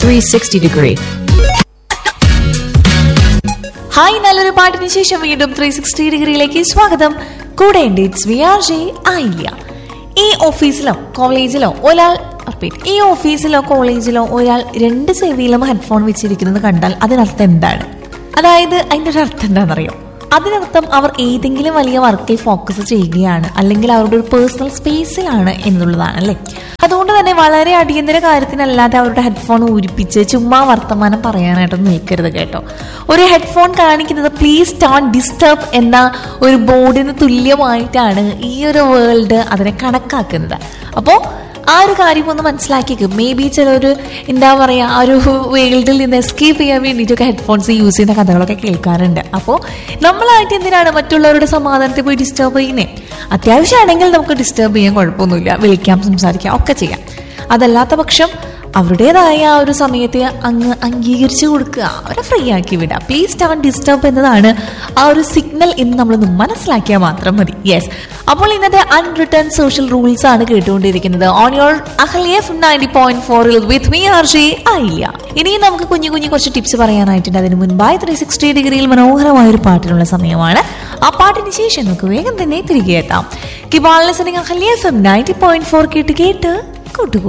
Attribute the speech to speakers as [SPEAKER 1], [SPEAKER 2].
[SPEAKER 1] 360 degree.
[SPEAKER 2] Hi നല്ലൊരു പാട്ടിന് ശേഷം വീണ്ടും ത്രീ സിക്സ്റ്റി ഡിഗ്രിയിലേക്ക് സ്വാഗതം കൂടെ ഉണ്ട് ഇറ്റ്സ് വി ആർ ജെ ആയില്ല ഈ ഓഫീസിലോ കോളേജിലോ ഒരാൾ repeat, ഈ ഓഫീസിലോ കോളേജിലോ ഒരാൾ രണ്ട് ചെവിയിലും ഹെഡ്ഫോൺ വെച്ചിരിക്കുന്നത് കണ്ടാൽ അതിനർത്ഥം എന്താണ് അതായത് അതിന്റെ ഒരു അർത്ഥം എന്താണെന്നറിയോ അതിനർത്ഥം അവർ ഏതെങ്കിലും വലിയ വർക്കിൽ ഫോക്കസ് ചെയ്യുകയാണ് അല്ലെങ്കിൽ അവരുടെ ഒരു പേഴ്സണൽ സ്പേസിലാണ് എന്നുള്ളതാണ് അല്ലേ അതുകൊണ്ട് തന്നെ വളരെ അടിയന്തര കാര്യത്തിനല്ലാതെ അവരുടെ ഹെഡ്ഫോൺ ഊരിപ്പിച്ച് ചുമ്മാ വർത്തമാനം പറയാനായിട്ടൊന്നും നിൽക്കരുത് കേട്ടോ ഒരു ഹെഡ്ഫോൺ കാണിക്കുന്നത് പ്ലീസ് ഡോൺ ഡിസ്റ്റർബ് എന്ന ഒരു ബോർഡിന് തുല്യമായിട്ടാണ് ഈ ഒരു വേൾഡ് അതിനെ കണക്കാക്കുന്നത് അപ്പോൾ ആ ഒരു കാര്യം ഒന്ന് മനസ്സിലാക്കിയേക്കും മേ ബി ചിലർ എന്താ പറയുക ആ ഒരു വേൾഡിൽ നിന്ന് എസ്കേപ്പ് ചെയ്യാൻ വേണ്ടിയിട്ടൊക്കെ ഹെഡ്ഫോൺസ് യൂസ് ചെയ്യുന്ന കഥകളൊക്കെ കേൾക്കാറുണ്ട് അപ്പോൾ നമ്മളായിട്ട് എന്തിനാണ് മറ്റുള്ളവരുടെ സമാധാനത്തെ പോയി ഡിസ്റ്റർബ് ചെയ്യുന്നത് അത്യാവശ്യമാണെങ്കിൽ നമുക്ക് ഡിസ്റ്റർബ് ചെയ്യാൻ കുഴപ്പമൊന്നുമില്ല വിളിക്കാം സംസാരിക്കാം ഒക്കെ ചെയ്യാം അതല്ലാത്ത പക്ഷം അവരുടേതായ ആ ഒരു സമയത്തെ അങ്ങ് അംഗീകരിച്ചു കൊടുക്കുക അവരെ ഫ്രീ ആക്കി വിടുക പ്ലീസ് ഡോൺ ഡിസ്റ്റർബ് എന്നതാണ് ആ ഒരു സിഗ്നൽ എന്ന് നമ്മളൊന്ന് മനസ്സിലാക്കിയാൽ മാത്രം മതി യെസ് അപ്പോൾ ഇന്നത്തെ അൺറിട്ടേൺ സോഷ്യൽ റൂൾസ് ആണ് കേട്ടുകൊണ്ടിരിക്കുന്നത് ഓൺ യോർ അഹ്ലിയഫ് നയൻറ്റി പോയിന്റ് ഫോറിൽ വിത്ത് മീ ആർ ജെ ആയില്ല ഇനിയും നമുക്ക് കുഞ്ഞു കുഞ്ഞു കുറച്ച് ടിപ്സ് പറയാനായിട്ടുണ്ട് അതിന് മുൻപായി ത്രീ സിക്സ്റ്റി ഡിഗ്രിയിൽ മനോഹരമായ ഒരു പാട്ടിനുള്ള സമയമാണ് ആ പാട്ടിന് ശേഷം നമുക്ക് വേഗം തന്നെ തിരികെ എത്താം കിബാൾ ലിസണിങ് അഹ്ലിയഫ് നയൻറ്റി പോയിന്റ് ഫോർ കേട്ട് കേട്ട് കൂട്ടുകൂടാം